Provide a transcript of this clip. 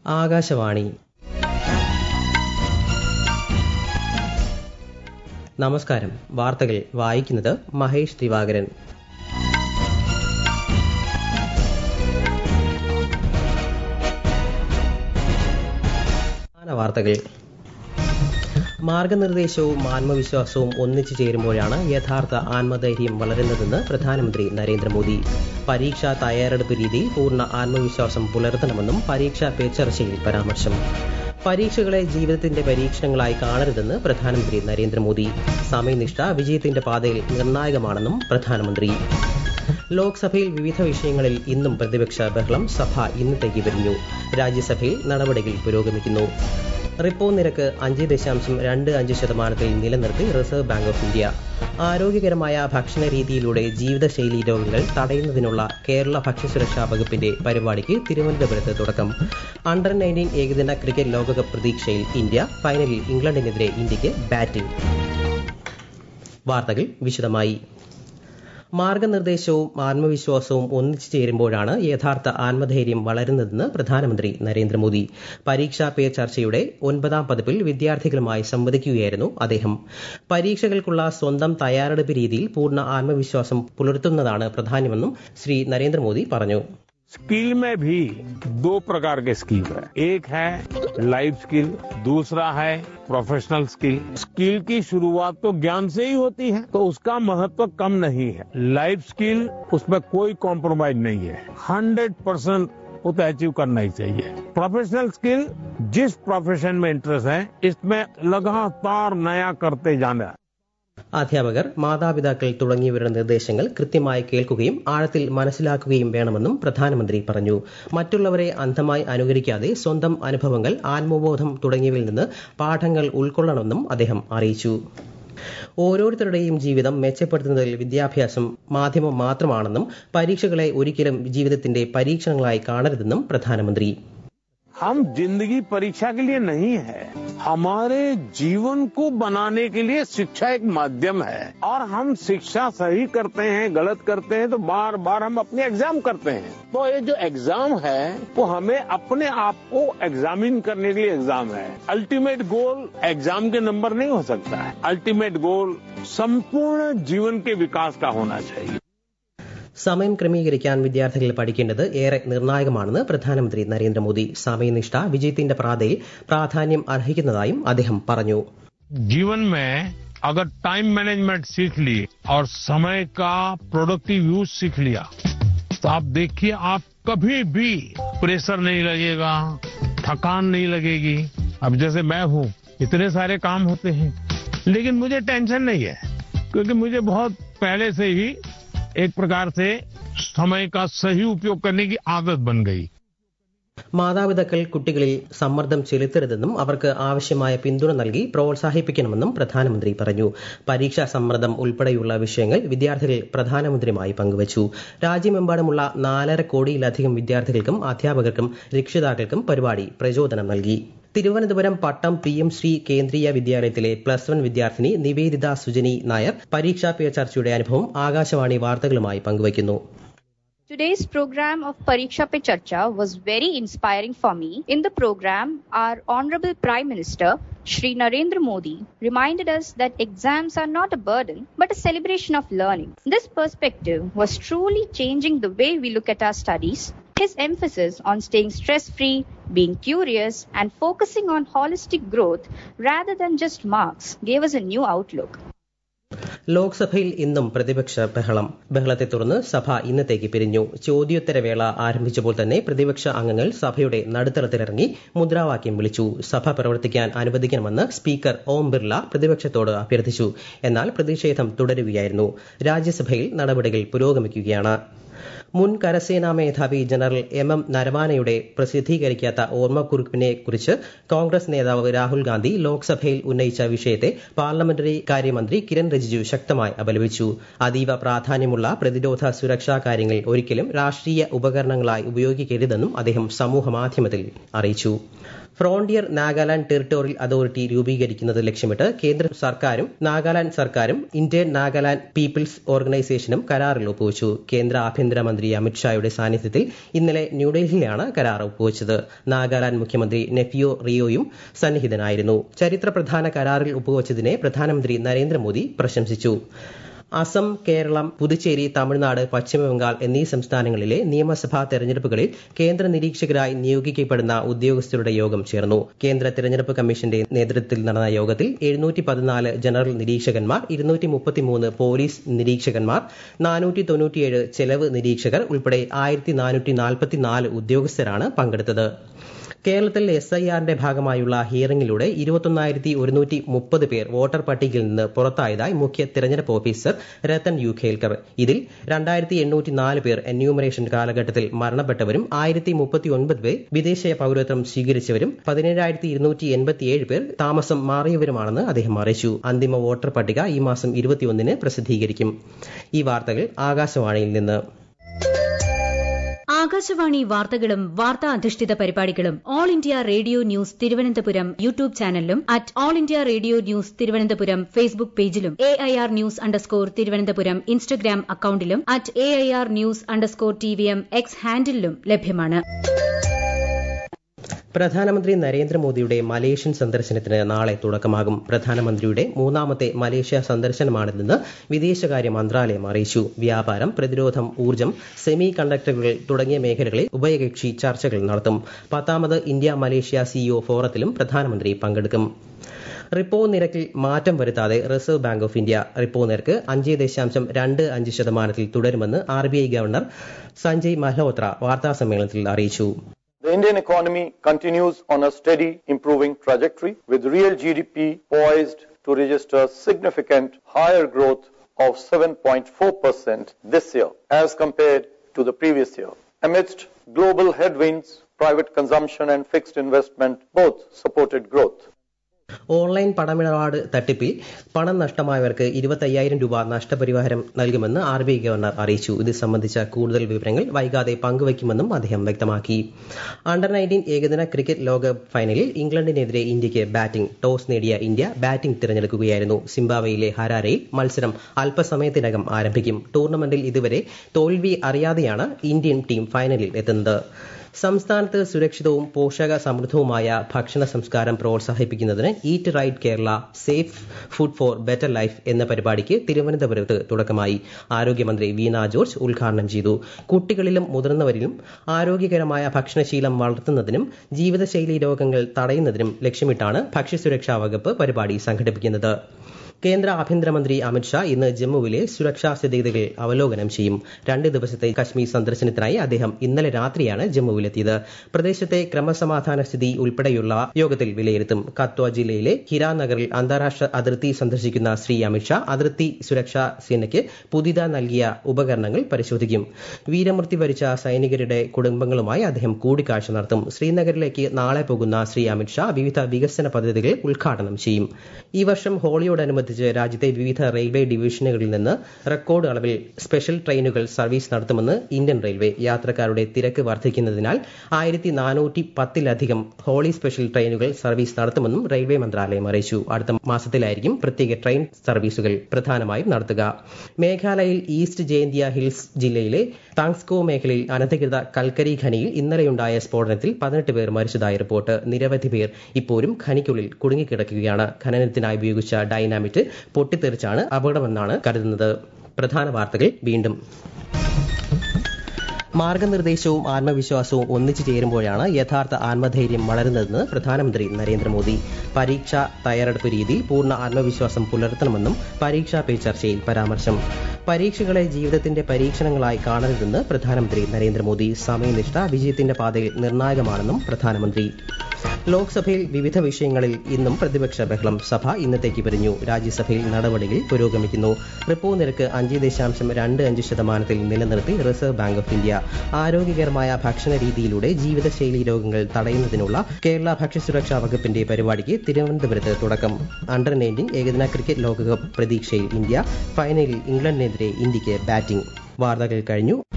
ആകാശവാണി നമസ്കാരം വാർത്തകൾ വായിക്കുന്നത് മഹേഷ് ദിവാകരൻ പ്രധാന വാർത്തകൾ മാർഗനിർദ്ദേശവും ആത്മവിശ്വാസവും ഒന്നിച്ചു ചേരുമ്പോഴാണ് യഥാർത്ഥ ആത്മധൈര്യം വളരുന്നതെന്ന് പ്രധാനമന്ത്രി നരേന്ദ്രമോദി പരീക്ഷാ തയ്യാറെടുപ്പ് രീതിയിൽ പൂർണ്ണ ആത്മവിശ്വാസം പുലർത്തണമെന്നും പരീക്ഷാ പേ ചർച്ചയിൽ പരാമർശം പരീക്ഷകളെ ജീവിതത്തിന്റെ പരീക്ഷണങ്ങളായി കാണരുതെന്ന് പ്രധാനമന്ത്രി നരേന്ദ്രമോദി സമയനിഷ്ഠ വിജയത്തിന്റെ പാതയിൽ നിർണായകമാണെന്നും പ്രധാനമന്ത്രി ലോക്സഭയിൽ വിവിധ വിഷയങ്ങളിൽ ഇന്നും പ്രതിപക്ഷ ബഹളം സഭ ഇന്നത്തേക്ക് പിരിഞ്ഞു രാജ്യസഭയിൽ നടപടികൾ പുരോഗമിക്കുന്നു റിപ്പോ നിരക്ക് അഞ്ച് ദശാംശം രണ്ട് അഞ്ച് ശതമാനത്തിൽ നിലനിർത്തി റിസർവ് ബാങ്ക് ഓഫ് ഇന്ത്യ ആരോഗ്യകരമായ ഭക്ഷണ രീതിയിലൂടെ ജീവിതശൈലി രോഗങ്ങൾ തടയുന്നതിനുള്ള കേരള ഭക്ഷ്യസുരക്ഷാ വകുപ്പിന്റെ പരിപാടിക്ക് തിരുവനന്തപുരത്ത് തുടക്കം അണ്ടർ നയൻറ്റീൻ ഏകദിന ക്രിക്കറ്റ് ലോകകപ്പ് പ്രതീക്ഷയിൽ ഇന്ത്യ ഫൈനലിൽ ഇംഗ്ലണ്ടിനെതിരെ ഇന്ത്യക്ക് ബാറ്റിംഗ് വാർത്തകൾ വിശദമായി മാർഗനിർദ്ദേശവും ആത്മവിശ്വാസവും ഒന്നിച്ചു ചേരുമ്പോഴാണ് യഥാർത്ഥ ആത്മധൈര്യം വളരുന്നതെന്ന് പ്രധാനമന്ത്രി നരേന്ദ്രമോദി പരീക്ഷാ പേ ചർച്ചയുടെ ഒൻപതാം പതിപ്പിൽ വിദ്യാർത്ഥികളുമായി സംവദിക്കുകയായിരുന്നു അദ്ദേഹം പരീക്ഷകൾക്കുള്ള സ്വന്തം തയ്യാറെടുപ്പ് രീതിയിൽ പൂർണ്ണ ആത്മവിശ്വാസം പുലർത്തുന്നതാണ് പ്രധാനമെന്നും ശ്രീ നരേന്ദ്രമോദി പറഞ്ഞു स्किल में भी दो प्रकार के स्किल है एक है लाइफ स्किल दूसरा है प्रोफेशनल स्किल स्किल की शुरुआत तो ज्ञान से ही होती है तो उसका महत्व कम नहीं है लाइफ स्किल उसमें कोई कॉम्प्रोमाइज नहीं है हंड्रेड परसेंट वो तो अचीव करना ही चाहिए प्रोफेशनल स्किल जिस प्रोफेशन में इंटरेस्ट है इसमें लगातार नया करते जाना അധ്യാപകർ മാതാപിതാക്കൾ തുടങ്ങിയവരുടെ നിർദ്ദേശങ്ങൾ കൃത്യമായി കേൾക്കുകയും ആഴത്തിൽ മനസ്സിലാക്കുകയും വേണമെന്നും പ്രധാനമന്ത്രി പറഞ്ഞു മറ്റുള്ളവരെ അന്ധമായി അനുകരിക്കാതെ സ്വന്തം അനുഭവങ്ങൾ ആത്മബോധം തുടങ്ങിയവയിൽ നിന്ന് പാഠങ്ങൾ ഉൾക്കൊള്ളണമെന്നും അദ്ദേഹം അറിയിച്ചു ഓരോരുത്തരുടെയും ജീവിതം മെച്ചപ്പെടുത്തുന്നതിൽ വിദ്യാഭ്യാസം മാധ്യമം മാത്രമാണെന്നും പരീക്ഷകളെ ഒരിക്കലും ജീവിതത്തിന്റെ പരീക്ഷണങ്ങളായി കാണരുതെന്നും പ്രധാനമന്ത്രി हम जिंदगी परीक्षा के लिए नहीं है हमारे जीवन को बनाने के लिए शिक्षा एक माध्यम है और हम शिक्षा सही करते हैं गलत करते हैं तो बार बार हम अपने एग्जाम करते हैं तो ये जो एग्जाम है वो हमें अपने आप को एग्जामिन करने के लिए एग्जाम है अल्टीमेट गोल एग्जाम के नंबर नहीं हो सकता है अल्टीमेट गोल संपूर्ण जीवन के विकास का होना चाहिए സമയം ക്രമീകരിക്കാൻ വിദ്യാർത്ഥികൾ പഠിക്കേണ്ടത് ഏറെ നിർണായകമാണെന്ന് പ്രധാനമന്ത്രി നരേന്ദ്രമോദി സമയനിഷ്ഠ വിജയത്തിന്റെ പ്രാതയിൽ പ്രാധാന്യം അർഹിക്കുന്നതായും അദ്ദേഹം പറഞ്ഞു जीवन में अगर टाइम मैनेजमेंट सीख ली और समय का प्रोडक्टिव यूज सीख लिया तो आप देखिए आप कभी भी प्रेशर नहीं लगेगा थकान नहीं लगेगी अब जैसे मैं हूं इतने सारे काम होते हैं लेकिन मुझे टेंशन नहीं है क्योंकि मुझे बहुत पहले से ही एक प्रकार से समय का सही उपयोग करने की आदत बन गई മാതാപിതാക്കൾ കുട്ടികളിൽ സമ്മർദ്ദം ചെലുത്തരുതെന്നും അവർക്ക് ആവശ്യമായ പിന്തുണ നൽകി പ്രോത്സാഹിപ്പിക്കണമെന്നും പ്രധാനമന്ത്രി പറഞ്ഞു പരീക്ഷാ സമ്മർദ്ദം ഉൾപ്പെടെയുള്ള വിഷയങ്ങൾ വിദ്യാർത്ഥികൾ പ്രധാനമന്ത്രിയുമായി പങ്കുവച്ചു രാജ്യമെമ്പാടുമുള്ള നാലര കോടിയിലധികം വിദ്യാർത്ഥികൾക്കും അധ്യാപകർക്കും രക്ഷിതാക്കൾക്കും പരിപാടി പ്രചോദനം നൽകി തിരുവനന്തപുരം പട്ടം പി എം ശ്രീ കേന്ദ്രീയ വിദ്യാലയത്തിലെ പ്ലസ് വൺ വിദ്യാർത്ഥിനി നിവേദിത സുജനി നായർ പരീക്ഷാ പേ ചർച്ചയുടെ അനുഭവം ആകാശവാണി വാർത്തകളുമായി പങ്കുവയ്ക്കുന്നു Today's program of Pariksha Pe Charcha was very inspiring for me. In the program, our Honorable Prime Minister, Shri Narendra Modi, reminded us that exams are not a burden, but a celebration of learning. This perspective was truly changing the way we look at our studies. His emphasis on staying stress free, being curious, and focusing on holistic growth rather than just marks gave us a new outlook. ലോക്സഭയിൽ ഇന്നും പ്രതിപക്ഷ ബഹളം ബഹളത്തെ തുടർന്ന് സഭ ഇന്നത്തേക്ക് പിരിഞ്ഞു ചോദ്യോത്തരവേള ആരംഭിച്ചപ്പോൾ തന്നെ പ്രതിപക്ഷ അംഗങ്ങൾ സഭയുടെ നടുത്തളത്തിലിറങ്ങി മുദ്രാവാക്യം വിളിച്ചു സഭ പ്രവർത്തിക്കാൻ അനുവദിക്കണമെന്ന് സ്പീക്കർ ഓം ബിർള പ്രതിപക്ഷത്തോട് അഭ്യർത്ഥിച്ചു എന്നാൽ പ്രതിഷേധം തുടരുകയായിരുന്നു രാജ്യസഭയിൽ നടപടികൾ പുരോഗമിക്കുകയാണ് മുൻ കരസേനാ മേധാവി ജനറൽ എം എം നരവാനയുടെ പ്രസിദ്ധീകരിക്കാത്ത ഓർമ്മക്കുറിപ്പിനെ കുറിച്ച് കോൺഗ്രസ് നേതാവ് രാഹുൽ ഗാന്ധി ലോക്സഭയിൽ ഉന്നയിച്ച വിഷയത്തെ പാർലമെന്ററി കാര്യമന്ത്രി കിരൺ റിജിജു ശക്തമായി അപലപിച്ചു അതീവ പ്രാധാന്യമുള്ള പ്രതിരോധ സുരക്ഷാ കാര്യങ്ങൾ ഒരിക്കലും രാഷ്ട്രീയ ഉപകരണങ്ങളായി ഉപയോഗിക്കരുതെന്നും അദ്ദേഹം സമൂഹ മാധ്യമത്തിൽ അറിയിച്ചു ഫ്രോണ്ടിയർ നാഗാലാൻഡ് ടെറിട്ടോറിയൽ അതോറിറ്റി രൂപീകരിക്കുന്നത് ലക്ഷ്യമിട്ട് കേന്ദ്ര സർക്കാരും നാഗാലാൻഡ് സർക്കാരും ഇന്ത്യൻ നാഗാലാൻഡ് പീപ്പിൾസ് ഓർഗനൈസേഷനും കരാറിൽ ഒപ്പുവച്ചു കേന്ദ്ര ആഭ്യന്തരമന്ത്രി അമിത്ഷായുടെ സാന്നിധ്യത്തിൽ ഇന്നലെ ന്യൂഡൽഹിയിലാണ് കരാർ ഒപ്പുവച്ചത് നാഗാലാൻഡ് മുഖ്യമന്ത്രി നെഫിയോ റിയോയും സന്നിഹിതനായിരുന്നു ചരിത്ര പ്രധാന കരാറിൽ ഒപ്പുവച്ചതിനെ പ്രധാനമന്ത്രി നരേന്ദ്രമോദി പ്രശംസിച്ചു അസം കേരളം പുതുച്ചേരി തമിഴ്നാട് പശ്ചിമബംഗാൾ എന്നീ സംസ്ഥാനങ്ങളിലെ നിയമസഭാ തെരഞ്ഞെടുപ്പുകളിൽ കേന്ദ്ര നിരീക്ഷകരായി നിയോഗിക്കപ്പെടുന്ന ഉദ്യോഗസ്ഥരുടെ യോഗം ചേർന്നു കേന്ദ്ര തെരഞ്ഞെടുപ്പ് കമ്മീഷന്റെ നേതൃത്വത്തിൽ നടന്ന യോഗത്തിൽ എഴുന്നൂറ്റി പതിനാല് ജനറൽ നിരീക്ഷകന്മാർ ഇരുന്നൂറ്റി മുപ്പത്തിമൂന്ന് പോലീസ് നിരീക്ഷകന്മാർ നാനൂറ്റി തൊണ്ണൂറ്റിയേഴ് ചെലവ് നിരീക്ഷകർ ഉൾപ്പെടെ ആയിരത്തി നാനൂറ്റി നാൽപ്പത്തിനാല് ഉദ്യോഗസ്ഥരാണ് പങ്കെടുത്തത് കേരളത്തിൽ എസ് ഐ ആറിന്റെ ഭാഗമായുള്ള ഹിയറിംഗിലൂടെ ഇരുപത്തൊന്നായിരത്തി ഒരുന്നൂറ്റി മുപ്പത് പേർ വോട്ടർ പട്ടികയിൽ നിന്ന് പുറത്തായതായി മുഖ്യ തെരഞ്ഞെടുപ്പ് ഓഫീസർ രത്തൻ യു ഖേൽക്കർ ഇതിൽ രണ്ടായിരത്തി എണ്ണൂറ്റി നാല് പേർ എന്യൂമറേഷൻ കാലഘട്ടത്തിൽ മരണപ്പെട്ടവരും ആയിരത്തി മുപ്പത്തി ഒൻപത് പേർ വിദേശ പൌരത്വം സ്വീകരിച്ചവരും പതിനേഴായിരത്തി ഇരുന്നൂറ്റി എൺപത്തിയേഴ് പേർ താമസം മാറിയവരുമാണെന്ന് അദ്ദേഹം അറിയിച്ചു അന്തിമ വോട്ടർ പട്ടിക ഈ മാസം ഇരുപത്തിയൊന്നിന് പ്രസിദ്ധീകരിക്കും ഈ വാർത്തകൾ ആകാശവാണിയിൽ നിന്ന് ആകാശവാണി വാർത്തകളും വാർത്താ അധിഷ്ഠിത പരിപാടികളും all India radio news Thiruvananthapuram YouTube ചാനലിലും at all India radio news Thiruvananthapuram Facebook പേജിലും A I R news underscore Thiruvananthapuram Instagram അക്കൌണ്ടിലും at A I R news underscore T V M X ഹാൻഡിലും ലഭ്യമാണ് പ്രധാനമന്ത്രി നരേന്ദ്രമോദിയുടെ മലേഷ്യൻ സന്ദർശനത്തിന് നാളെ തുടക്കമാകും പ്രധാനമന്ത്രിയുടെ മൂന്നാമത്തെ മലേഷ്യ സന്ദർശനമാണിതെന്ന് വിദേശകാര്യ മന്ത്രാലയം അറിയിച്ചു വ്യാപാരം പ്രതിരോധം ഊർജ്ജം സെമി കണ്ടക്ടറുകൾ തുടങ്ങിയ മേഖലകളിൽ ഉഭയകക്ഷി ചർച്ചകൾ നടത്തും പത്താമത് ഇന്ത്യ മലേഷ്യ സിഇഒ ഫോറത്തിലും പ്രധാനമന്ത്രി പങ്കെടുക്കും റിപ്പോ നിരക്കിൽ മാറ്റം വരുത്താതെ reserve bank of India repo നിരക്ക് അഞ്ച് ദശാംശം രണ്ട് അഞ്ച് ശതമാനത്തിൽ തുടരുമെന്ന് R B I governor Sanjay Malhotra വാർത്താസമ്മേളനത്തിൽ അറിയിച്ചു The Indian economy continues on a steady improving trajectory with real GDP poised to register significant higher growth of 7.4% this year as compared to the previous year. Amidst global headwinds, private consumption and fixed investment both supported growth. Online പണമിടപാട് തട്ടിപ്പിൽ പണം നഷ്ടമായവർക്ക് ഇരുപത്തയ്യായിരം രൂപ നഷ്ടപരിഹാരം നൽകുമെന്ന് R B I governor അറിയിച്ചു ഇത് സംബന്ധിച്ച കൂടുതൽ വിവരങ്ങൾ വൈകാതെ പങ്കുവയ്ക്കുമെന്നും അദ്ദേഹം വ്യക്തമാക്കി അണ്ടർ നയൻറ്റീൻ ഏകദിന ക്രിക്കറ്റ് ലോകകപ്പ് ഫൈനലിൽ ഇംഗ്ലണ്ടിനെതിരെ ഇന്ത്യയ്ക്ക് ബാറ്റിംഗ് ടോസ് നേടിയ ഇന്ത്യ ബാറ്റിംഗ് തിരഞ്ഞെടുക്കുകയായിരുന്നു സിംബാബ്വേയിലെ ഹരാരയിൽ മത്സരം അല്പസമയത്തിനകം ആരംഭിക്കും ടൂർണമെന്റിൽ ഇതുവരെ തോൽവി അറിയാതെയാണ് ഇന്ത്യൻ ടീം ഫൈനലിൽ എത്തുന്നത് സംസ്ഥാനത്ത് സുരക്ഷിതവും പോഷക സമൃദ്ധവുമായ ഭക്ഷണ സംസ്കാരം പ്രോത്സാഹിപ്പിക്കുന്നതിന് eat right Kerala safe food for better life എന്ന പരിപാടിക്ക് തിരുവനന്തപുരത്ത് തുടക്കമായി ആരോഗ്യമന്ത്രി വീണ ജോർജ് ഉദ്ഘാടനം ചെയ്തു കുട്ടികളിലും മുതിർന്നവരിലും ആരോഗ്യകരമായ ഭക്ഷണശീലം വളർത്തുന്നതിനും ജീവിതശൈലി രോഗങ്ങൾ തടയുന്നതിനും ലക്ഷ്യമിട്ടാണ് ഭക്ഷ്യസുരക്ഷാ വകുപ്പ് പരിപാടി സംഘടിപ്പിക്കുന്നത് കേന്ദ്ര ആഭ്യന്തരമന്ത്രി അമിത്ഷാ ഇന്ന് ജമ്മുവിലെ സുരക്ഷാ സ്ഥിതിഗതികൾ അവലോകനം ചെയ്യും രണ്ട് ദിവസത്തെ കശ്മീർ സന്ദർശനത്തിനായി അദ്ദേഹം ഇന്നലെ രാത്രിയാണ് ജമ്മുവിലെത്തിയത് പ്രദേശത്തെ ക്രമസമാധാന സ്ഥിതി ഉൾപ്പെടെയുള്ള യോഗത്തിൽ വിലയിരുത്തും കത്വ ജില്ലയിലെ ഹിരാനഗറിൽ അന്താരാഷ്ട്ര അതിർത്തി സന്ദർശിക്കുന്ന ശ്രീ അമിത്ഷാ അതിർത്തി സുരക്ഷാ സേനയ്ക്ക് പുതിയതായി നൽകിയ ഉപകരണങ്ങൾ പരിശോധിക്കും വീരമൃത്യു വരിച്ച സൈനികരുടെ കുടുംബങ്ങളുമായി അദ്ദേഹം കൂടിക്കാഴ്ച നടത്തും ശ്രീനഗറിലേക്ക് നാളെ പോകുന്ന ശ്രീ അമിത്ഷാ വിവിധ വികസന പദ്ധതികൾ ഉദ്ഘാടനം ചെയ്യും ഈ വർഷം ഹോളിയോടനുബന്ധിച്ച് രാജ്യത്തെ വിവിധ റെയിൽവേ ഡിവിഷനുകളിൽ നിന്ന് റെക്കോർഡ് അളവിൽ സ്പെഷ്യൽ ട്രെയിനുകൾ സർവീസ് നടത്തുമെന്ന് ഇന്ത്യൻ റെയിൽവേ യാത്രക്കാരുടെ തിരക്ക് വർദ്ധിക്കുന്നതിനാൽ ആയിരത്തി നാനൂറ്റി പത്തിലധികം ഹോളി സ്പെഷ്യൽ ട്രെയിനുകൾ സർവീസ് നടത്തുമെന്നും റെയിൽവേ മന്ത്രാലയം അറിയിച്ചു അടുത്ത മാസത്തിലായിരിക്കും പ്രത്യേക ട്രെയിൻ സർവീസുകൾ പ്രധാനമായും നടത്തുക മേഘാലയയിൽ ഈസ്റ്റ് ജയന്തിയ ഹിൽസ് ജില്ലയിലെ താങ്സ്കോ മേഖലയിൽ അനധികൃത കൽക്കരി ഖനിയിൽ ഇന്നലെയുണ്ടായ സ്ഫോടനത്തിൽ പതിനെട്ട് പേർ മരിച്ചതായി റിപ്പോർട്ട് നിരവധി പേർ ഇപ്പോഴും ഖനിക്കുള്ളിൽ കുടുങ്ങിക്കിടക്കുകയാണ് ഖനനത്തിനായി ഉപയോഗിച്ച ഡൈനാമിറ്റ് പൊട്ടിത്തെറിച്ചാണ് അപകടമെന്നാണ് കരുതുന്നത് പ്രധാന വാർത്തകൾ വീണ്ടും മാർഗനിർദ്ദേശവും ആത്മവിശ്വാസവും ഒന്നിച്ചു ചേരുമ്പോഴാണ് യഥാർത്ഥ ആത്മധൈര്യം വളരുന്നതെന്ന് പ്രധാനമന്ത്രി നരേന്ദ്രമോദി പരീക്ഷാ തയ്യാറെടുപ്പ് രീതിയിൽ പൂർണ്ണ ആത്മവിശ്വാസം പുലർത്തണമെന്നും പരീക്ഷാ പേ ചർച്ചയിൽ പരാമർശം പരീക്ഷകളെ ജീവിതത്തിന്റെ പരീക്ഷണങ്ങളായി കാണരുതെന്ന് പ്രധാനമന്ത്രി നരേന്ദ്രമോദി സമയനിഷ്ഠ വിജയത്തിന്റെ പാതയിൽ നിർണായകമാണെന്നും പ്രധാനമന്ത്രി ലോക്സഭയിൽ വിവിധ വിഷയങ്ങളിൽ ഇന്നും പ്രതിപക്ഷ ബഹളം സഭ ഇന്നത്തേക്ക് പിരിഞ്ഞു രാജ്യസഭയിൽ നടപടികൾ പുരോഗമിക്കുന്നു റിപ്പോ നിരക്ക് അഞ്ച് ദശാംശം രണ്ട് അഞ്ച് ശതമാനത്തിൽ നിലനിർത്തി റിസർവ് ബാങ്ക് ഓഫ് ഇന്ത്യ ആരോഗ്യകരമായ ഭക്ഷണ രീതിയിലൂടെ ജീവിതശൈലി രോഗങ്ങൾ തടയുന്നതിനുള്ള കേരള ഭക്ഷ്യസുരക്ഷാ വകുപ്പിന്റെ പരിപാടിക്ക് തിരുവനന്തപുരത്ത് തുടക്കം അണ്ടർ നയൻറ്റീൻ ഏകദിന ക്രിക്കറ്റ് ലോകകപ്പ് പ്രതീക്ഷയിൽ ഇന്ത്യ ഫൈനലിൽ ഇംഗ്ലണ്ടിനെതിരെ ഇന്ത്യയ്ക്ക് ബാറ്റിംഗ് വാർത്തകൾ കഴിഞ്ഞു